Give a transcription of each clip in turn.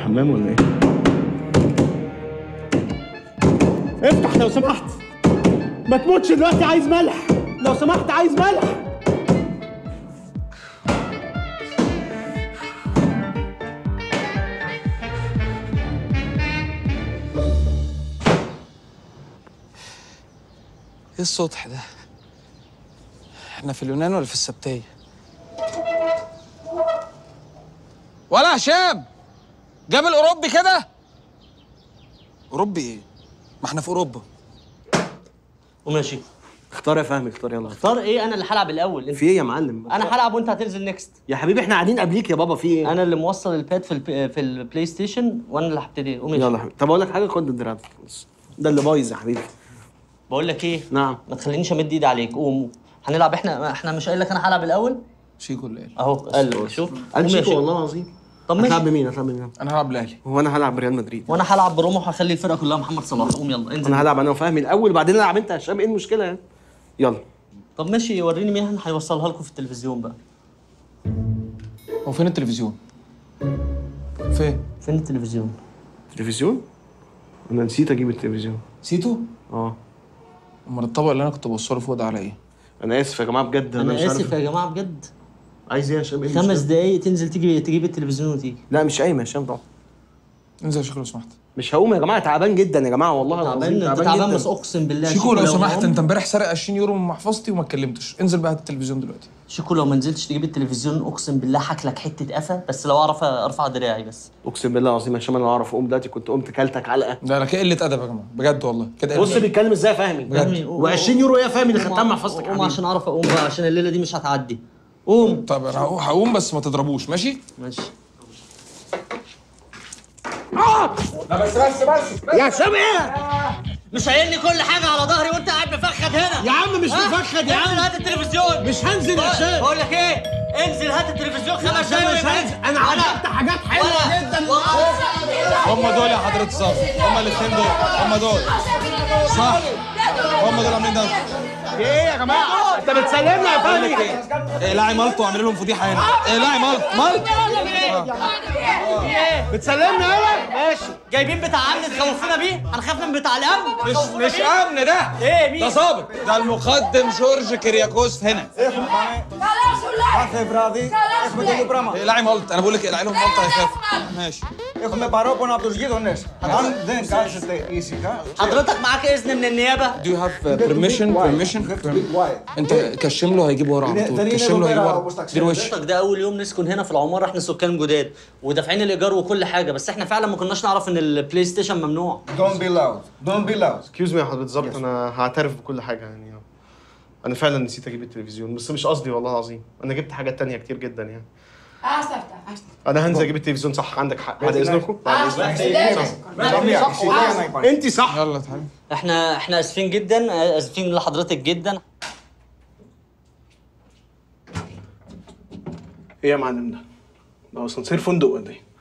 الحمام ولا ايه؟ افتح لو سمحت ما تموتش دلوقتي عايز ملح لو سمحت عايز ملح ايه السطح ده؟ احنا في اليونان ولا في السبتية؟ ولا هشام جاب الاوروبي كده؟ اوروبي ايه؟ ما احنا في اوروبا وماشي اختار يا فهمي اختار يلا اختار ايه انا اللي هلعب الاول انت في ايه يا معلم؟ انا هلعب وانت هتنزل نيكست يا حبيبي احنا قاعدين قبليك يا بابا في ايه؟ انا اللي موصل الباد في الب... في البلاي ستيشن وانا اللي هبتدي قوم يلا يا حبيبي طب اقول لك حاجه خد الدراع ده. ده اللي بايظ يا حبيبي بقول لك ايه نعم ما تخلينيش امد ايدي عليك قوم هنلعب احنا احنا مش قايل لك انا هلعب الاول شيكو اللي قال اهو قال لك شوف قال قوم يا شيكو شيخ. والله العظيم طب هتلعب ماشي بمين؟ هتلعب بمين؟ انا هلعب الاهلي هو انا هلعب بريال مدريد وانا هلعب بروما وهخلي الفرقه كلها محمد صلاح قوم يلا انزل انا هلعب انا وفهمي الاول وبعدين العب انت يا هشام ايه المشكله يعني؟ يلا طب ماشي وريني مين هيوصلها لكم في التلفزيون بقى هو فين التلفزيون؟ فين؟ فين التلفزيون تلفزيون؟ انا نسيت اجيب التلفزيون سيتو؟ اه امال الطبق اللي انا كنت بوصله فوق ده على ايه؟ انا اسف يا جماعه بجد انا, مش انا عارف اسف يا جماعه بجد عايز ايه يا هشام ايه خمس المشكلة؟ دقايق تنزل تيجي تجيب التلفزيون وتيجي لا مش قايم يا هشام طبعا انزل يا شيكو لو سمحت مش هقوم يا جماعه تعبان جدا يا جماعه والله العظيم تعبان انت تعبان جدا بس اقسم بالله شيكو لو سمحت قام- انت امبارح سرق 20 يورو من محفظتي وما اتكلمتش انزل بقى هات التلفزيون دلوقتي شيكو لو ما نزلتش تجيب التلفزيون اقسم بالله هاكلك حته قفا بس لو اعرف ارفع دراعي بس اقسم بالله العظيم يا هشام انا لو اعرف اقوم دلوقتي كنت قمت كلتك علقه ده انا كده قله ادب يا جماعه بجد والله كده بص قلة بيتكلم ازاي يا فهمي فهمي، و20 يورو ايه يا فهمي اللي خدتها من محفظتك يا قوم حبيبي عشان اعرف اقوم بقى عشان الليله دي مش هتعدي قوم طب انا هقوم- هقوم بس ما تضربوش ماشي؟ ماشي يا هشام ايه مش قايل لي كل حاجه على ظهري وانت قاعد مفخد هنا يا عم مش ها؟ مفخد يا انزل عم هات التلفزيون مش هنزل يا بقول- هشام بقول لك ايه انزل هات التلفزيون خمس هشام دقايق مش ويبقى هنزل. انزل. انا وأنا- عملت حاجات حلوه وأنا- جدا وأنا- هم دول يا حضرة الصف هم الاثنين دول هم دول صح هم دول عاملين ده ايه يا جماعه انت بتسلمنا يا فهمي اقلعي مالطو واعملي لهم فضيحه هنا اقلعي مالطو مالطو بتسلمنا يلا ماشي جايبين بتاع امن تخوفونا بيه هنخاف من بتاع الامن مش مش امن ده ايه مين ده ظابط ده المقدم جورج كرياكوس هنا Κάθε βράδυ έχουμε το ίδιο πράγμα. اقلعي مالطو انا بقول لك اقلعي لهم مالطو هيخافوا ماشي Έχουμε παρόπονα από τους γείτονες. Αν δεν κάθεστε ήσυχα... حضرتك معاك اذن من النيابه Do you have permission permission You have to be quiet. انت كشم له هيجيب ورا على ده طول ليه كشم له نبقى هيجيب ورا وسط دير وش حضرتك ده اول يوم نسكن هنا في العماره احنا سكان جداد ودافعين الايجار وكل حاجه بس احنا فعلا ما كناش نعرف ان البلاي ستيشن ممنوع Don't be loud. Don't be loud. اكسكيوز مي يا حضرتك بالظبط انا هعترف بكل حاجه يعني انا فعلا نسيت اجيب التلفزيون بس مش قصدي والله العظيم انا جبت حاجات تانية كتير جدا يعني Άστα αυτά. Άστα. انا هنزل اجيب التلفزيون صح عندك حق بعد اذنكم بعد Άστα. اذنكم Συντέλεσε. Καμία. Ησυχία να υπάρχει. انت صح يلا تعالى احنا احنا اسفين جدا اسفين لحضرتك جدا ايه يا معلم ده؟ ده اسانسير فندق ولا ايه؟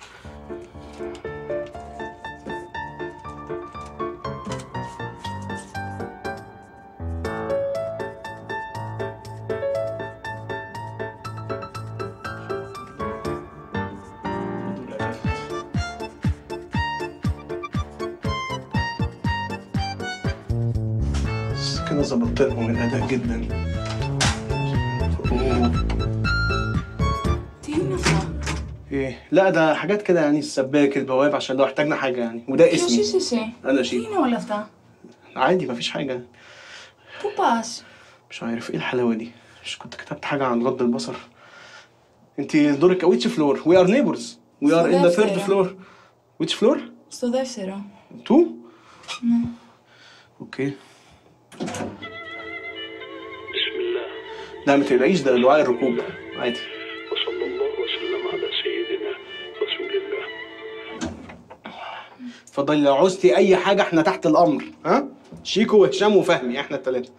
بس كده ظبطت لهم الاداء جدا أوه. Τι είναι αυτό. ايه لا ده حاجات كده يعني السباك البواب عشان لو احتاجنا حاجه يعني وده Ποιος اسمي είσαι εσύ. انا Τι شيء είναι όλα αυτά. عادي مفيش حاجه Πού πας. مش عارف ايه الحلاوه دي مش كنت كتبت حاجه عن غض البصر انت دورك which فلور وي ار نيبرز وي ار ان ذا ثيرد دفتر. فلور which فلور Στο δεύτερο. تو اوكي بسم الله لا ما تقلقيش ده دعاء الركوب عادي وصلى الله وسلم على سيدنا رسول الله اتفضلي لو عوزتي اي حاجه احنا تحت الامر ها شيكو وهشام وفهمي احنا الثلاثه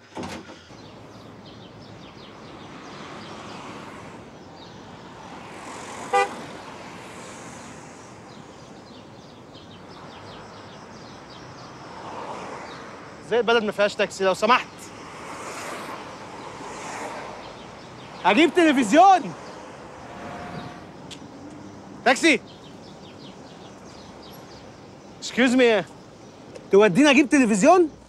زي البلد ما فيهاش تاكسي لو سمحت هجيب تلفزيون تاكسي اكسكيوز مي تودينا اجيب تلفزيون